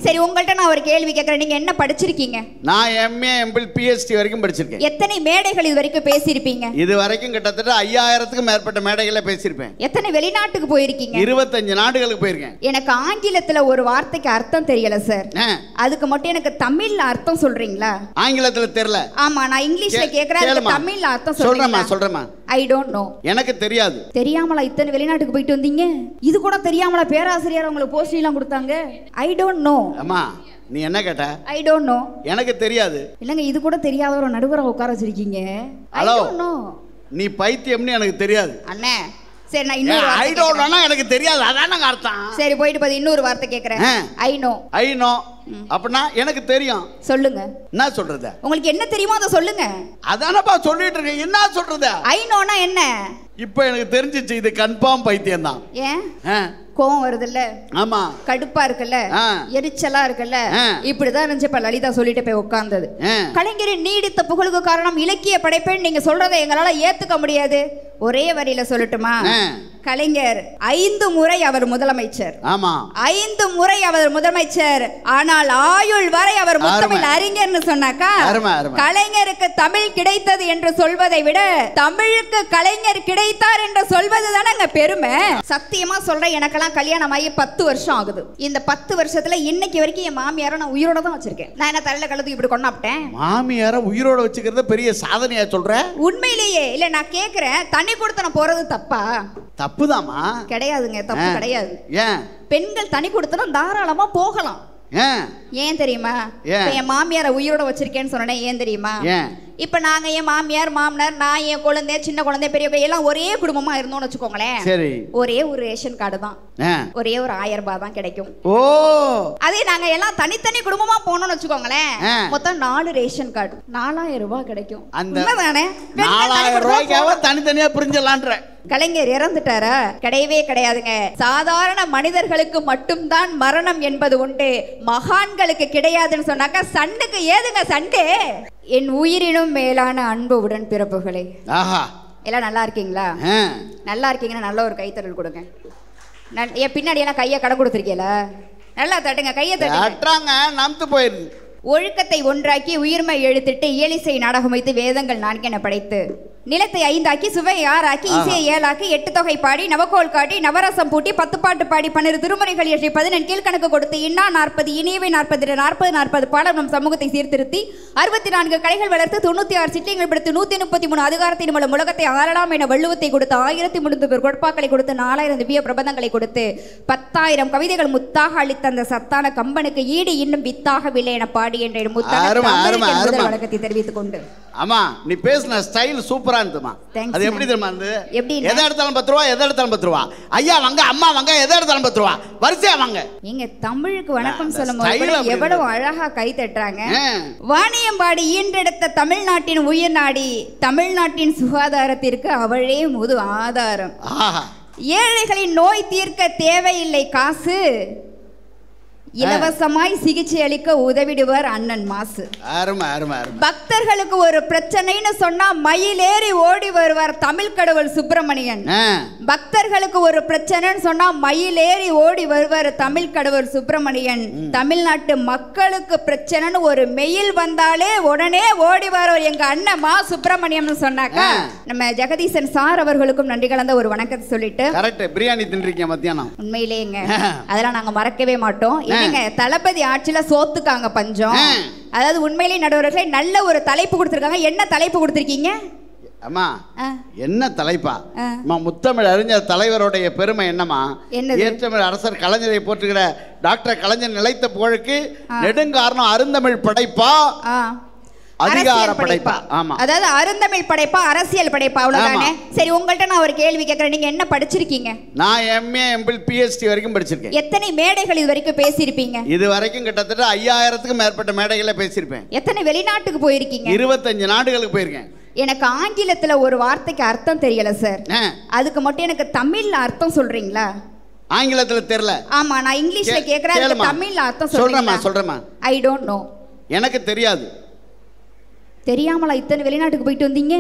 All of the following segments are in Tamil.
சரி உங்கள்கிட்ட நான் ஒரு கேள்வி கேட்கறேன் நீங்க என்ன படிச்சிருக்கீங்க நான் எம்ஏ எம்பிள் பிஹெச்டி வரைக்கும் படிச்சிருக்கேன் எத்தனை மேடைகள் இது வரைக்கும் பேசியிருப்பீங்க இது வரைக்கும் கிட்டத்தட்ட ஐயாயிரத்துக்கும் மேற்பட்ட மேடைகளை பேசியிருப்பேன் எத்தனை வெளிநாட்டுக்கு போயிருக்கீங்க இருபத்தஞ்சு நாடுகளுக்கு போயிருக்கேன் எனக்கு ஆங்கிலத்துல ஒரு வார்த்தைக்கு அர்த்தம் தெரியல சார் ஆ, அதுக்கு மட்டும் எனக்கு தமிழ்ல அர்த்தம் சொல்றீங்களா ஆங்கிலத்துல தெரியல ஆமா நான் இங்கிலீஷ்ல கே- கேக்குறேன் அதுக்கு கேளுமா. தமிழ்ல அர்த்தம் சொல்றேம்மா சொல்றேன் சொல்றேம்மா ஐ டோன்ட் நோ எனக்கு தெரியாது தெரியாமலா இத்தனை வெளிநாட்டுக்கு போயிட்டு வந்தீங்க இது கூட தெரியாமலா பேராசிரியர் உங்களுக்கு போஸ்டிங் எல்லாம் கொடுத்தாங்க ஐ டோன்ட் நோ அம்மா நீ என்ன கேட்ட ஐ டோன்ட் நோ எனக்கு தெரியாது இல்லங்க இது கூட தெரியாத ஒரு நடுவரை உட்கார வச்சிருக்கீங்க ஐ Hello. டோன்ட் நோ நீ பைத்தியம்னு எனக்கு தெரியாது அண்ணே சரி நான் இன்னொரு ஐ வார்த்தை கேக்குறேன். டோன்ட்னா எனக்கு தெரியாது அதானங்க அர்த்தம் சரி போயிட்டு பாதி இன்னொரு வார்த்தை கேக்குறேன் ஆ. ஐ நோ ஐ நோ அப்படின்னா எனக்கு தெரியும் சொல்லுங்க என்ன சொல்றது உங்களுக்கு என்ன தெரியுமோ அதை சொல்லுங்க அதானப்பா சொல்லிட்டு இருக்கேன் என்ன சொல்றது ஐ நோனா என்ன இப்போ எனக்கு தெரிஞ்சிச்சு இது கன்ஃபார்ம் பைத்தியம் தான் ஏன் கோவம் வருதுல்ல ஆமா கடுப்பா இருக்குல்ல ஆ. எரிச்சலா இருக்குல்ல ஆ. இப்படிதான் இருந்துச்சு இப்ப லலிதா சொல்லிட்டு போய் உட்கார்ந்தது ஆ. கலைஞரின் நீடித்த புகழுக்கு காரணம் இலக்கிய படைப்புன்னு நீங்க சொல்றதை எங்களால ஏத்துக்க முடியாது ஒரே வரியில சொல்லட்டுமா ஆ. கலைஞர் ஐந்து முறை அவர் முதலமைச்சர் ஆமா ஐந்து முறை அவர் முதலமைச்சர் ஆனால் ஆயுள் வரை அவர் முத்தமிழ் அருமை. அறிஞர்னு சொன்னாக்கா அருமை, அருமை. கலைஞருக்கு தமிழ் கிடைத்தது என்று சொல்வதை விட தமிழுக்கு கலைஞர் கிடைத்தார் என்று சொல்வது தானங்க பெருமை சத்தியமா சொல்றேன் எனக்கெல்லாம் கல்யாணம் ஆகி பத்து வருஷம் ஆகுது இந்த பத்து வருஷத்துல இன்னைக்கு வரைக்கும் என் மாமியாரை நான் உயிரோட தான் வச்சிருக்கேன் நான் என்ன தலையில கழுத்து இப்படி கொண்டாப்பிட்டேன் மாமியார உயிரோட வச்சுக்கிறத பெரிய சாதனையா சொல்ற உண்மையிலேயே இல்ல நான் கேக்குறேன் தண்ணி கொடுத்து நான் போறது தப்பா தப்புதாம்மா கிடையாதுங்க தப்பு ஆ. கிடையாது ஏன் பெண்கள் தனி கொடுத்தனா தாராளமா போகலாம் ஏன் ஏன் தெரியுமா ஏன்? இப்ப என் மாமியாரை உயிரோட வச்சிருக்கேன்னு சொன்னேன் ஏன் தெரியுமா ஏன் இப்ப நாங்க என் மாமியார் மாமனார் நான் என் குழந்தை சின்ன குழந்தை பெரிய குழந்தை எல்லாம் ஒரே குடும்பமா இருந்தோம்னு வச்சுக்கோங்களேன் சரி ஒரே ஒரு ரேஷன் கார்டு தான் ஆ. ஒரே ஒரு ஆயிரம் ரூபாய் தான் கிடைக்கும் ஓ அதே நாங்க எல்லாம் தனித்தனி குடும்பமா போனோம்னு வச்சுக்கோங்களேன் ஆ. மொத்தம் நாலு ரேஷன் கார்டு நாலாயிரம் ரூபாய் கிடைக்கும் அந்த உண்மைதானே? பெண்கள் தனி நாலாயிரம் குடும்பமா ரூபாய்க்காக தனித்தனியா பிரிஞ்சலான்ற கலைஞர் இறந்துட்டாரா கிடையவே கிடையாதுங்க சாதாரண மனிதர்களுக்கு மட்டும்தான் மரணம் என்பது உண்டு மகான்களுக்கு கிடையாதுன்னு சொன்னாக்கா சண்டைக்கு ஏதுங்க சண்டே என் உயிரினும் மேலான அன்பு உடன் பிறப்புகளே ஆஹா எல்லாம் நல்லா இருக்கீங்களா ஆ. நல்லா இருக்கீங்கன்னா நல்ல ஒரு கைத்தறல் கொடுங்க நல்- என் பின்னாடி எல்லாம் கையை கடை கொடுத்துருக்கீல நல்லா தட்டுங்க கையை தட்டுங்க அட்றாங்க நம்பு போயிருது ஒழுக்கத்தை ஒன்றாக்கி உயிர்மை எழுத்திட்டு இயலிசை நாடகம் வைத்து வேதங்கள் நான்கென படைத்து நிலத்தை ஐந்தாக்கி சுவை ஆறாக்கி இசையை ஏழாக்கி எட்டு தொகை பாடி நவக்கோல் காட்டி நவரசம் பூட்டி பத்து பாட்டு பாடி பன்னிரு திருமுறைகள் இயற்றி பதினெண் கீழ்கணக்கு கொடுத்து இன்னா நாற்பது இனியவை நாற்பது நாற்பது நாற்பது பாடம் நம் சமூகத்தை சீர்திருத்தி அறுபத்தி நான்கு கலைகள் வளர்த்து தொண்ணூத்தி ஆறு சிற்றியங்கள் படுத்து நூத்தி முப்பத்தி மூணு அதிகாரத்தின் மூலம் உலகத்தை ஆளலாம் என வள்ளுவத்தை கொடுத்து ஆயிரத்தி முன்னூத்தி பேர் கொடுப்பாக்களை கொடுத்து நாலாயிரம் திவ்ய பிரபந்தங்களை கொடுத்து பத்தாயிரம் கவிதைகள் முத்தாக அளித்த அந்த சத்தான கம்பனுக்கு ஈடு இன்னும் வித்தாகவில்லை என பாடி என்ற முத்தான அருமை, தமிழுக்கு அருமை, என் முதல் அருமை. வணக்கத்தை தெரிவித்துக் கொண்டு ஆமா நீ பேசின ஸ்டைல் சூப்பரா இருந்துமா Thanks, அது எப்படி ma'am. தெரியுமா இருந்து எப்படின்னா? எதை எடுத்தாலும் பத்து ரூபா எதை எடுத்தாலும் பத்து ரூபா ஐயா வாங்க அம்மா வாங்க எதை எடுத்தாலும் பத்து ரூபா வரிசையா வாங்க நீங்க தமிழுக்கு வணக்கம் அந்த சொல்லும் style போது அப்படி எவ்வளவு இருந்தது. அழகா கை தட்டுறாங்க ஆ. வாணியம்பாடி ஈன்றெடுத்த தமிழ்நாட்டின் உயிர் நாடி தமிழ்நாட்டின் சுகாதாரத்திற்கு அவளே முது ஆதாரம் ஆஹா ஏழைகளின் நோய் தீர்க்க தேவையில்லை காசு இலவசமாய் சிகிச்சை அளிக்க உதவிடுவார் அண்ணன் மாசு அருமை அருமை அருமை பக்தர்களுக்கு ஒரு பிரச்சனைன்னு சொன்னா மயிலேறி ஓடி வருவார் தமிழ் கடவுள் சுப்பிரமணியன் ஆ. பக்தர்களுக்கு ஒரு பிரச்சனைன்னு சொன்னா மயிலேறி ஓடி வருவார் தமிழ் கடவுள் சுப்பிரமணியன் தமிழ்நாட்டு மக்களுக்கு பிரச்சனைன்னு ஒரு மெயில் வந்தாலே உடனே ஓடி வரவர் எங்க அண்ணன் மா சுப்பிரமணியம்னு சொன்னாக்கா ஆ. நம்ம ஜெகதீசன் சார் அவர்களுக்கும் நன்றி கலந்த ஒரு வணக்கத்தை சொல்லிட்டு கரெக்ட் பிரியாணி தின்றிருக்கீங்க மத்தியானம் உண்மையிலேங்க அதெல்லாம் நாங்க மறக்கவே மாட்டோம் என்னங்க தளபதி ஆட்சியில சோத்துக்காங்க பஞ்சம் ஆ. அதாவது உண்மையிலே நடுவர்களே நல்ல ஒரு தலைப்பு கொடுத்துருக்காங்க என்ன தலைப்பு கொடுத்துருக்கீங்க அம்மா ஆ. என்ன தலைப்பா ஆ. அம்மா முத்தமிழ் அறிஞர் தலைவருடைய பெருமை என்னம்மா என்னது? ஏற்றமிழ் அரசர் கலைஞரை போற்றுகிற டாக்டர் கலைஞர் நிலைத்த புகழுக்கு நெடுங்காரணம் அருந்தமிழ் படைப்பா ஆ. அதிகார அரசியல் படைப்பா ஆமா அதாவது அருந்தமிழ் படைப்பா அரசியல் படைப்பா அவ்வளவுதானே சரி உங்கள்கிட்ட நான் ஒரு கேள்வி கேட்கறேன் நீங்க என்ன படிச்சிருக்கீங்க நான் எம்ஏ எம்பிள் பிஹெச்டி வரைக்கும் படிச்சிருக்கேன் எத்தனை மேடைகள் இது வரைக்கும் பேசியிருப்பீங்க இது வரைக்கும் கிட்டத்தட்ட ஐயாயிரத்துக்கும் மேற்பட்ட மேடைகளை பேசியிருப்பேன் எத்தனை வெளிநாட்டுக்கு போயிருக்கீங்க இருபத்தஞ்சு நாடுகளுக்கு போயிருக்கேன் எனக்கு ஆங்கிலத்துல ஒரு வார்த்தைக்கு அர்த்தம் தெரியல சார் ஆ, அதுக்கு மட்டும் எனக்கு தமிழ்ல அர்த்தம் சொல்றீங்களா ஆங்கிலத்துல தெரியல ஆமா நான் இங்கிலீஷ்ல கே- கேக்குறேன் அதுக்கு கேளுமா. தமிழ்ல அர்த்தம் சொல்றேம்மா சொல்றேன் சொல்றேம்மா ஐ டோன்ட் நோ எனக்கு தெரியாது தெரியாமலா இத்தனை வெளிநாட்டுக்கு போயிட்டு வந்தீங்க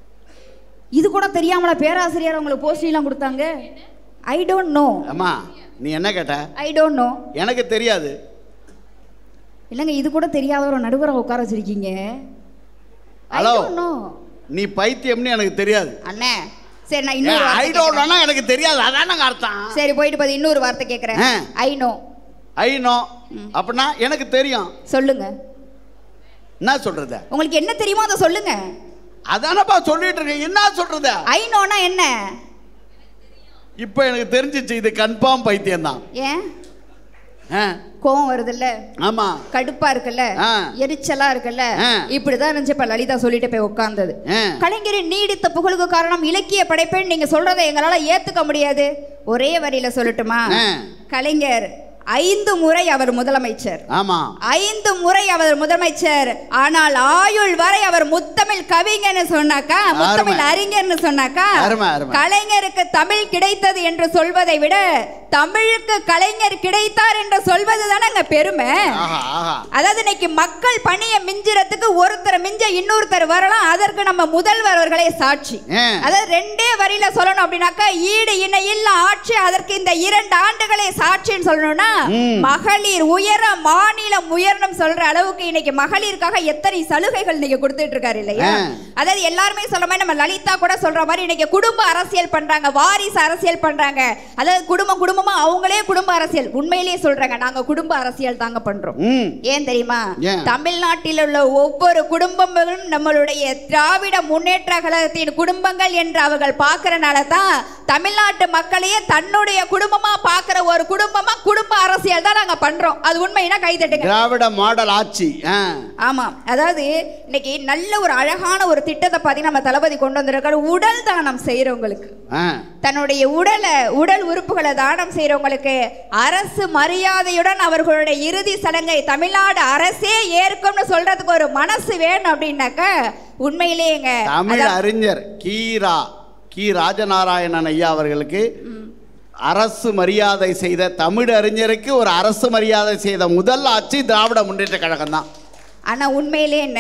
இது கூட தெரியாமலா பேராசிரியர் உங்களுக்கு போஸ்டிங் எல்லாம் கொடுத்தாங்க ஐ டோன்ட் நோ அம்மா நீ என்ன கேட்ட ஐ டோன்ட் நோ எனக்கு தெரியாது இல்லைங்க இது கூட தெரியாத ஒரு நடுவரை உட்கார வச்சிருக்கீங்க ஐ Hello. டோன்ட் நோ நீ பைத்தியம்னு எனக்கு தெரியாது அண்ணே சரி நான் இன்னொரு ஐ வார்த்தை டோன்ட் கேக்குறேன். எனக்கு தெரியாது அதானங்க அர்த்தம் சரி போயிட்டு போது இன்னொரு வார்த்தை கேட்குறேன் ஆ. ஐ நோ ஐ நோ அப்படின்னா எனக்கு தெரியும் சொல்லுங்க என்ன சொல்றது உங்களுக்கு என்ன தெரியுமோ அதை சொல்லுங்க அதானப்பா சொல்லிட்டு இருக்கேன் என்ன சொல்றது ஐ நோனா என்ன இப்போ எனக்கு தெரிஞ்சிச்சு இது கன்ஃபார்ம் பைத்தியம் தான் ஏன் கோவம் வருதுல்ல ஆமா கடுப்பா இருக்குல்ல ஆ. எரிச்சலா இருக்குல்ல ஆ. இப்படிதான் இருந்துச்சு இப்ப லலிதா சொல்லிட்டு போய் உட்கார்ந்தது ஆ. கலைஞரின் நீடித்த புகழுக்கு காரணம் இலக்கிய படைப்புன்னு நீங்க சொல்றதை எங்களால ஏத்துக்க முடியாது ஒரே வரியில சொல்லட்டுமா ஆ. கலைஞர் ஐந்து முறை அவர் முதலமைச்சர் ஆமா ஐந்து முறை அவர் முதலமைச்சர் ஆனால் ஆயுள் வரை அவர் முத்தமிழ் கவிஞர்னு சொன்னாக்கா முத்தமிழ் அருமை. அறிஞர்னு சொன்னாக்கா அருமை, அருமை. கலைஞருக்கு தமிழ் கிடைத்தது என்று சொல்வதை விட தமிழுக்கு கலைஞர் கிடைத்தார் என்று சொல்வது தானங்க பெருமை ஆஹா ஆஹா அதாவது இன்னைக்கு மக்கள் பணியை மிஞ்சுறதுக்கு ஒருத்தர் மிஞ்ச இன்னொருத்தர் வரலாம் அதற்கு நம்ம முதல்வர் அவர்களே சாட்சி ஆ. அதாவது ரெண்டே வரியில சொல்லணும் அப்படின்னாக்கா ஈடு இணை இல்ல ஆட்சி அதற்கு இந்த இரண்டு ஆண்டுகளே சாட்சின்னு சொல்லணும்னா ம். மகளிர் உயர மாநிலம் உயரணும் சொல்ற அளவுக்கு இன்னைக்கு மகளிருக்காக எத்தனை சலுகைகள் நீங்க கொடுத்துட்டு இருக்காரு இல்லையா ஆ. அதாவது எல்லாருமே சொல்ற மாதிரி நம்ம லலிதா கூட சொல்ற மாதிரி இன்னைக்கு குடும்ப அரசியல் பண்றாங்க வாரிசு அரசியல் பண்றாங்க அதாவது குடும்பம் குடும்பமா அவங்களே குடும்ப அரசியல் உண்மையிலேயே சொல்றாங்க நாங்க குடும்ப அரசியல் தாங்க பண்றோம் ம் ஏன் தெரியுமா ஏன்? தமிழ்நாட்டில் உள்ள ஒவ்வொரு குடும்பங்களும் நம்மளுடைய திராவிட முன்னேற்ற கழகத்தின் குடும்பங்கள் என்று அவர்கள் பார்க்கறனால தான் தமிழ்நாட்டு மக்களையே தன்னுடைய குடும்பமா பார்க்கிற ஒரு குடும்பமா குடும்ப அரசியல் தான் நாங்க பண்றோம் அது உண்மைனா கை தட்டுங்க திராவிட மாடல் ஆட்சி ஆ ஆமா அதாவது இன்னைக்கு நல்ல ஒரு அழகான ஒரு திட்டத்தை பார்த்தீங்கன்னா நம்ம தளபதி கொண்டு வந்திருக்காரு உடல் தானம் செய்யறவங்களுக்கு ஆ தன்னுடைய உடலை உடல் உறுப்புகளை தானம் செய்யறவங்களுக்கு அரசு மரியாதையுடன் அவர்களுடைய இறுதி சடங்கை தமிழ்நாடு அரசே ஏற்கும்னு சொல்றதுக்கு ஒரு மனசு வேணும் அப்படின்னாக்க உண்மையிலேயேங்க தமிழ் அதான்- அறிஞர் கீரா கி ராஜநாராயணன் ஐயா அவர்களுக்கு அரசு மரியாதை செய்த தமிழ் அறிஞருக்கு ஒரு அரசு மரியாதை செய்த முதல் ஆட்சி திராவிட முன்னேற்ற கழகம் தான் ஆனா உண்மையிலே என்ன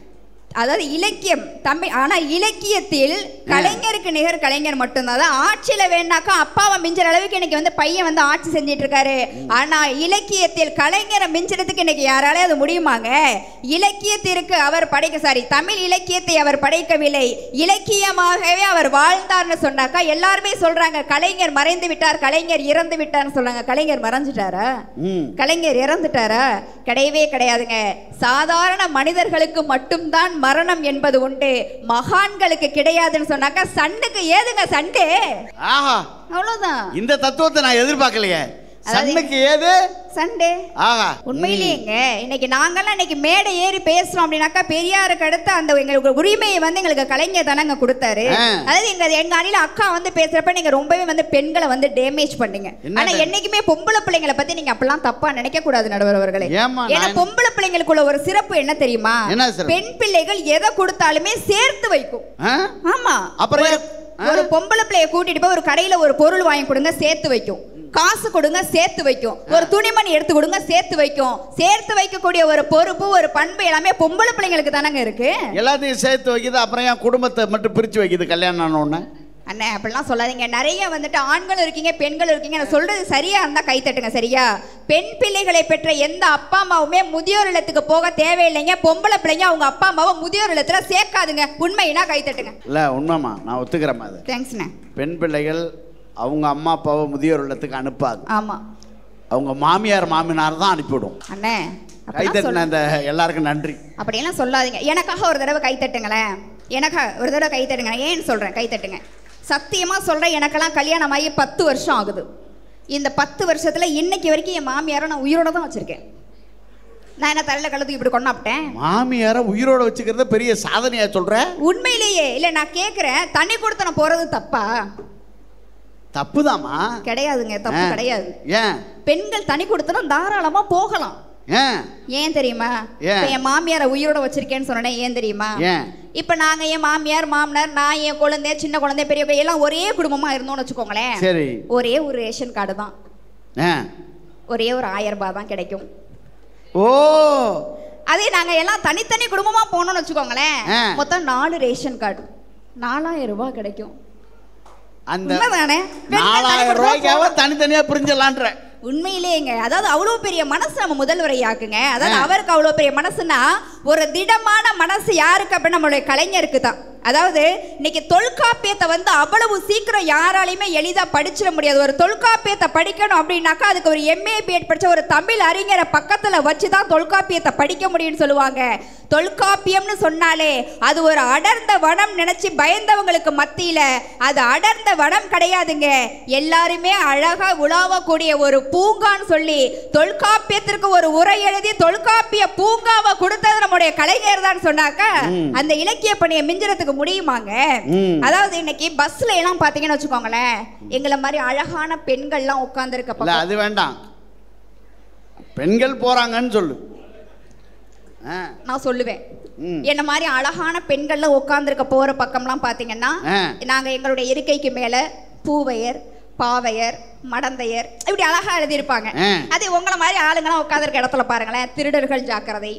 அதாவது இலக்கியம் தமிழ் ஆனா இலக்கியத்தில் கலைஞருக்கு நிகர் கலைஞர் மட்டும்தான் அதான் ஆட்சியில வேணாக்கா அப்பாவை மிஞ்சுற அளவுக்கு இன்னைக்கு வந்து பையன் வந்து ஆட்சி செஞ்சிட்டு இருக்காரு ஆனா இலக்கியத்தில் கலைஞரை மிஞ்சுறதுக்கு இன்னைக்கு யாராலே அது முடியுமாங்க இலக்கியத்திற்கு அவர் படைக்க சாரி தமிழ் இலக்கியத்தை அவர் படைக்கவில்லை இலக்கியமாகவே அவர் வாழ்ந்தார்னு சொன்னாக்கா எல்லாருமே சொல்றாங்க கலைஞர் மறைந்து விட்டார் கலைஞர் இறந்து விட்டார்னு சொல்றாங்க கலைஞர் மறைஞ்சிட்டாரா ம் கலைஞர் இறந்துட்டாரா கிடையவே கிடையாதுங்க சாதாரண மனிதர்களுக்கு மட்டும்தான் மரணம் என்பது உண்டு மகான்களுக்கு கிடையாதுன்னு சொன்னாக்கா சண்ணுக்கு ஏதுங்க சண்டே ஆஹா அவ்வளவுதான் இந்த தத்துவத்தை நான் எதிர்பார்க்கலையே அதாவது- சன்னுக்கு ஏது சண்டே ஆஹா உண்மையிலேயேங்க இன்னைக்கு நாங்கெல்லாம் இன்னைக்கு மேடை ஏறி பேசுறோம் அப்படின்னாக்கா பெரியாருக்கு அடுத்து அந்த எங்களுக்கு உரிமையை வந்து எங்களுக்கு கலைஞர் தானங்க கொடுத்தாரு ஆ. அதாவது எங்க எங்க அணில அக்கா வந்து பேசுறப்ப நீங்க ரொம்பவே வந்து பெண்களை வந்து டேமேஜ் பண்ணீங்க என்ன ஆனா damage? என்னைக்குமே பொம்பளை பிள்ளைங்களை பத்தி நீங்க அப்பெல்லாம் தப்பா நினைக்க கூடாது நடுவர் அவர்களே ஏம்மா, ஏன்னா நான் பொம்பளை பிள்ளைங்களுக்குள்ள ஒரு சிறப்பு என்ன தெரியுமா என்ன சிறப்பு? பெண் பிள்ளைகள் எதை கொடுத்தாலுமே சேர்த்து வைக்கும் ஆ? ஆமா அப்புறம் ஒரு- ஏன்? ஆ? ஒரு பொம்பளை பிள்ளைய கூட்டிட்டு போய் ஒரு கடையில ஒரு பொருள் வாங்கி கொடுங்க சேர்த்து வைக்கும் காசு கொடுங்க சேர்த்து வைக்கும் ஒரு துணிமணி எடுத்து கொடுங்க சேர்த்து வைக்கும் சேர்த்து வைக்கக்கூடிய ஒரு பொறுப்பு ஒரு பண்பு எல்லாமே பொம்பளை பிள்ளைங்களுக்கு தானங்க இருக்கு எல்லாத்தையும் சேர்த்து வைக்குது அப்புறம் என் குடும்பத்தை மட்டும் பிரித்து வைக்குது கல்யாணம் ஆன உடனே அண்ணே அப்படிலாம் சொல்லாதீங்க நிறைய வந்துட்டு ஆண்களும் இருக்கீங்க பெண்களும் இருக்கீங்க நான் சொல்றது சரியா இருந்தா கை தட்டுங்க சரியா பெண் பிள்ளைகளை பெற்ற எந்த அப்பா அம்மாவுமே முதியோர் இல்லத்துக்கு போக தேவையில்லைங்க பொம்பளை பிள்ளைங்க அவங்க அப்பா அம்மாவை முதியோர் இல்லத்துல சேர்க்காதுங்க உண்மையினா கை தட்டுங்க இல்லை உண்மைம்மா நான் ஒத்துக்கிறேம்மா அது தேங்க்ஸ்ண்ணே பெண் பிள்ளைகள் அவங்க அம்மா அப்பாவை முதியோர் இல்லத்துக்கு அனுப்பாது ஆமா அவங்க மாமியார் மாமினார் தான் அனுப்பிவிடும் அண்ணே கை அப்படிலாம் தட்டின சொல்ல இந்த எல்லாருக்கும் நன்றி அப்படியெல்லாம் சொல்லாதீங்க எனக்காக ஒரு தடவை கை தட்டுங்களேன் எனக்காக ஒரு தடவை கை தட்டுங்க நான் ஏன்னு சொல்கிறேன் கை தட்டுங்க சத்தியமாக சொல்கிறேன் எனக்கெல்லாம் கல்யாணம் ஆகி பத்து வருஷம் ஆகுது இந்த பத்து வருஷத்தில் இன்னைக்கு வரைக்கும் என் மாமியாரை நான் உயிரோட தான் வச்சுருக்கேன் நான் என்ன தலையில் கழுத்து இப்படி கொண்டாப்பிட்டேன் மாமியாரை உயிரோட வச்சுக்கிறத பெரிய சாதனையா சொல்ற உண்மையிலேயே இல்லை நான் கேட்குறேன் தண்ணி கொடுத்து நான் போகிறது தப்பா தப்புதாம்மா கிடையாதுங்க தப்பு ஆ. கிடையாது ஏன் பெண்கள் தனி கொடுத்தனா தாராளமாக போகலாம் ஏன் ஏன் தெரியுமா ஏன்? இப்ப என் மாமியாரை உயிரோட வச்சிருக்கேன்னு சொன்னேன் ஏன் தெரியுமா ஏன் இப்ப நாங்க என் மாமியார் மாமனார் நான் என் குழந்தை சின்ன குழந்தை பெரிய குழந்தை எல்லாம் ஒரே குடும்பமா இருந்தோம்னு வச்சுக்கோங்களேன் சரி ஒரே ஒரு ரேஷன் கார்டு தான் ஏன் ஒரே ஒரு ஆயிரம் ரூபாய் தான் கிடைக்கும் ஓ அதே நாங்க எல்லாம் தனித்தனி குடும்பமா போனோம்னு வச்சுக்கோங்களேன் ஆ. மொத்தம் நாலு ரேஷன் கார்டு நாலாயிரம் ரூபாய் கிடைக்கும் அந்த உண்மைதானே பெண்கள் நாலாயிரம் தனிப்பட்ட ரூபாய்க்காக தனித்தனியா பிரிஞ்சலான்ற உண்மையிலேங்க அதாவது அவ்வளோ பெரிய மனசு நம்ம முதல்வரையாக்குங்க அதாவது அவருக்கு அவ்வளோ பெரிய மனசுனா ஒரு திடமான மனசு யாருக்கு அப்படின்னு நம்மளுடைய கலைஞருக்கு தான் அதாவது இன்னைக்கு தொல்காப்பியத்தை வந்து அவ்வளவு சீக்கிரம் யாராலையுமே எளிதா படிச்சிட முடியாது ஒரு தொல்காப்பியத்தை படிக்கணும் அப்படின்னாக்கா அதுக்கு ஒரு எம்ஏ பிஎட் படிச்ச ஒரு தமிழ் அறிஞரை பக்கத்துல வச்சு தான் தொல்காப்பியத்தை படிக்க முடியும்னு சொல்லுவாங்க தொல்காப்பியம்னு சொன்னாலே அது ஒரு அடர்ந்த வனம் நினைச்சு பயந்தவங்களுக்கு மத்தியில அது அடர்ந்த வனம் கிடையாதுங்க எல்லாருமே அழகா உலாவக்கூடிய ஒரு பூங்கான்னு சொல்லி தொல்காப்பியத்திற்கு ஒரு உரை எழுதி தொல்காப்பிய பூங்காவை கொடுத்தது நம்முடைய கலைஞர் தான் சொன்னாக்க அந்த இலக்கிய பணியை மிஞ்சுறதுக்கு முடியுமாங்க ம். அதாவது இன்னைக்கு பஸ்ல எல்லாம் பாத்தீங்கன்னு வச்சுக்கோங்களேன் எங்களை மாதிரி அழகான பெண்கள்லாம் உட்கார்ந்துருக்க இல்ல அது வேண்டாம் பெண்கள் போறாங்கன்னு சொல்லு ஆ, நான் சொல்லுவேன் ம். என்ன மாதிரி அழகான பெண்கள்லாம் உட்கார்ந்துருக்க போற பக்கம்லாம் பாத்தீங்கன்னா ஆ. நாங்க எங்களுடைய இருக்கைக்கு மேல பூவையர் பாவையர் மடந்தையர் இப்படி அழகா எழுதியிருப்பாங்க ஆ. அதே உங்களை மாதிரி ஆளுங்கலாம் உட்காந்துருக்க இடத்துல பாருங்களேன் திருடர்கள் ஜாக்கிரதை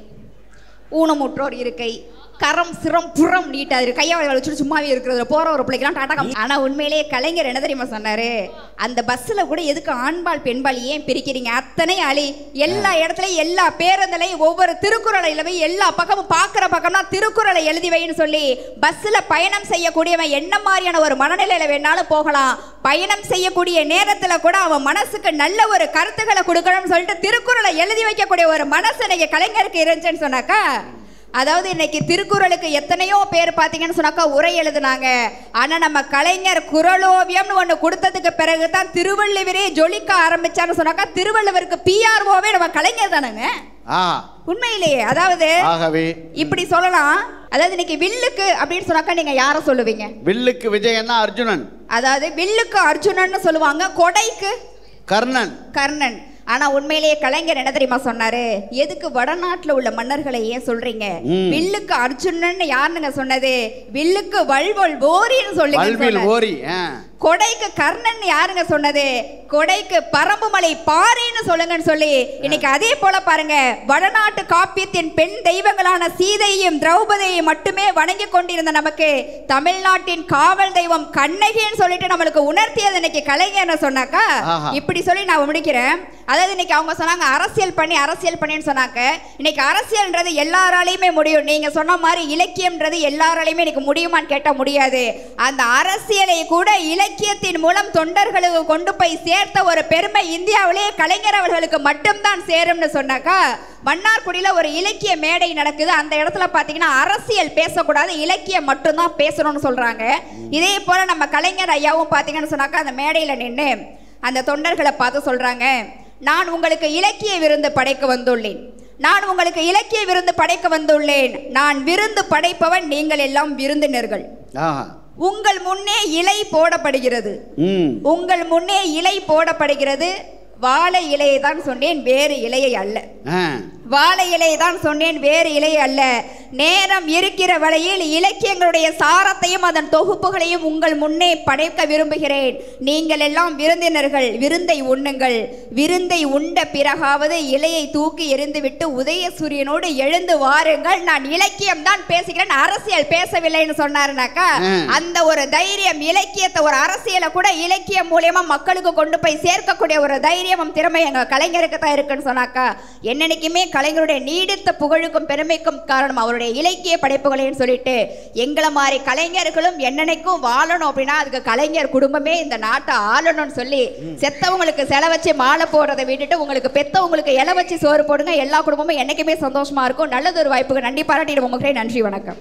ஊனமுற்றோர் இருக்கை கரம் சிரம் புறம் நீட்டா இருக்கு கையை வச்சுட்டு சும்மாவே இருக்கிறது போற ஒரு பிள்ளைக்கெல்லாம் டாட்டா காமி- ஆனா உண்மையிலேயே கலைஞர் என்ன தெரியுமா சொன்னாரு அந்த பஸ்ல கூட எதுக்கு ஆண்பால் பெண்பால் ஏன் பிரிக்கிறீங்க அத்தனை அழி எல்லா இடத்துலயும் எல்லா பேருந்துலையும் ஒவ்வொரு திருக்குறளையில போய் எல்லா பக்கமும் பாக்குற பக்கம்னா திருக்குறளை எழுதி வைன்னு சொல்லி பஸ்ல பயணம் செய்யக்கூடியவன் என்ன மாதிரியான ஒரு மனநிலையில வேணாலும் போகலாம் பயணம் செய்யக்கூடிய நேரத்துல கூட அவன் மனசுக்கு நல்ல ஒரு கருத்துக்களை கொடுக்கணும்னு சொல்லிட்டு திருக்குறளை எழுதி வைக்கக்கூடிய ஒரு மனசு இன்னைக்கு கலைஞருக்கு இருந்துச்சுன்னு சொன்னாக்கா அதாவது இன்னைக்கு திருக்குறளுக்கு எத்தனையோ பேர் பார்த்தீங்கன்னு சொன்னாக்கா உரை எழுதுனாங்க ஆனா நம்ம கலைஞர் குறளோவியம்னு ஒண்ணு கொடுத்ததுக்கு பிறகு தான் திருவள்ளுவரே ஜொலிக்க ஆரம்பிச்சான்னு சொன்னாக்கா திருவள்ளுவருக்கு பிஆர்ஓவே நம்ம கலைஞர் தானேங்க ஆ உண்மையிலேயே அதாவது ஆகவே இப்படி சொல்லலாம் அதாவது இன்னைக்கு வில்லுக்கு அப்படின்னு சொன்னாக்கா நீங்க யாரை சொல்லுவீங்க வில்லுக்கு விஜயன்னா அர்ஜுனன் அதாவது வில்லுக்கு அர்ஜுனன்னு சொல்லுவாங்க கொடைக்கு கர்ணன் கர்ணன் ஆனா உண்மையிலேயே கலைஞர் என்ன தெரியுமா சொன்னாரு எதுக்கு வடநாட்டுல உள்ள மன்னர்களை ஏன் சொல்றீங்க ம். வில்லுக்கு அர்ஜுனன் யாருங்க சொன்னது வில்லுக்கு வல்வல் ஓரின்னு சொல்லுங்க வல்வில் சொன்னாரு. ஓரி ஆ. கொடைக்கு கர்ணன் யாருங்க சொன்னது கொடைக்கு பரம்புமலை பாரின்னு சொல்லுங்கன்னு சொல்லி இன்னைக்கு அதே போல பாருங்க வடநாட்டு காப்பியத்தின் பெண் தெய்வங்களான சீதையும் திரௌபதியையும் மட்டுமே வணங்கி கொண்டிருந்த நமக்கு தமிழ்நாட்டின் காவல் தெய்வம் கண்ணகின்னு சொல்லிட்டு நம்மளுக்கு உணர்த்தியது இன்னைக்கு கலைஞர்னு சொன்னாக்கா ஆஹா. இப்படி சொல்லி நான் முடிக்கிறேன் அதாவது இன்னைக்கு அவங்க சொன்னாங்க அரசியல் பண்ணி அரசியல் பண்ணின்னு சொன்னாங்க இன்னைக்கு அரசியல்ன்றது எல்லாராலையுமே முடியும் நீங்க சொன்ன மாதிரி இலக்கியம்ன்றது எல்லாராலையுமே இன்னைக்கு முடியுமான்னு கேட்டா முடியாது அந்த அரசியலை கூட இலக்கியத்தின் மூலம் தொண்டர்களுக்கு கொண்டு போய் சேர்த்த ஒரு பெருமை இந்தியாவிலேயே கலைஞர் அவர்களுக்கு மட்டும்தான் சேரும்னு சொன்னாக்கா மன்னார்குடியில ஒரு இலக்கிய மேடை நடக்குது அந்த இடத்துல பாத்தீங்கன்னா அரசியல் பேசக்கூடாது இலக்கியம் மட்டும்தான் பேசணும்னு சொல்றாங்க இதே போல நம்ம கலைஞர் ஐயாவும் பாத்தீங்கன்னு சொன்னாக்கா அந்த மேடையில நின்று அந்த தொண்டர்களை பார்த்து சொல்றாங்க நான் உங்களுக்கு இலக்கிய விருந்து படைக்க வந்துள்ளேன் நான் உங்களுக்கு இலக்கிய விருந்து படைக்க வந்துள்ளேன் நான் விருந்து படைப்பவன் நீங்கள் எல்லாம் விருந்தினர்கள் ஆஹா உங்கள் முன்னே இலை போடப்படுகிறது ம் உங்கள் முன்னே இலை போடப்படுகிறது வாழை இலையை தான் சொன்னேன் வேறு இலையை அல்ல ஆ வாழை இலையை தான் சொன்னேன் வேறு இலை அல்ல நேரம் இருக்கிற வரையில் இலக்கியங்களுடைய சாரத்தையும் அதன் தொகுப்புகளையும் உங்கள் முன்னே படைக்க விரும்புகிறேன் நீங்கள் எல்லாம் விருந்தினர்கள் விருந்தை உண்ணுங்கள் விருந்தை உண்ட பிறகாவது இலையை தூக்கி எறிந்துவிட்டு உதய சூரியனோடு எழுந்து வாருங்கள் நான் இலக்கியம் தான் பேசுகிறேன் அரசியல் பேசவில்லைன்னு சொன்னாருனாக்கா ம். அந்த ஒரு தைரியம் இலக்கியத்தை ஒரு அரசியலை கூட இலக்கியம் மூலியமா மக்களுக்கு கொண்டு போய் சேர்க்கக்கூடிய ஒரு தைரியமும் திறமை எங்க கலைஞருக்கு தான் இருக்குன்னு சொன்னாக்கா என்னன்னைக்குமே கலைஞருடைய நீடித்த புகழுக்கும் பெருமைக்கும் காரணம் அவருடைய இலக்கிய படைப்புகளையும் சொல்லிட்டு எங்களை மாதிரி கலைஞர்களும் என்னன்னைக்கும் வாழணும் அப்படின்னா அதுக்கு கலைஞர் குடும்பமே இந்த நாட்டை ஆளணும்னு சொல்லி செத்தவங்களுக்கு செல வச்சு மாலை போடுறதை விட்டுட்டு உங்களுக்கு பெத்தவங்களுக்கு இலை வச்சு சோறு போடுங்க எல்லா குடும்பமும் என்னைக்குமே சந்தோஷமா இருக்கும் நல்லது ஒரு வாய்ப்புக்கு நன்றி பாராட்டிட்டு உங்க நன்றி வணக்கம்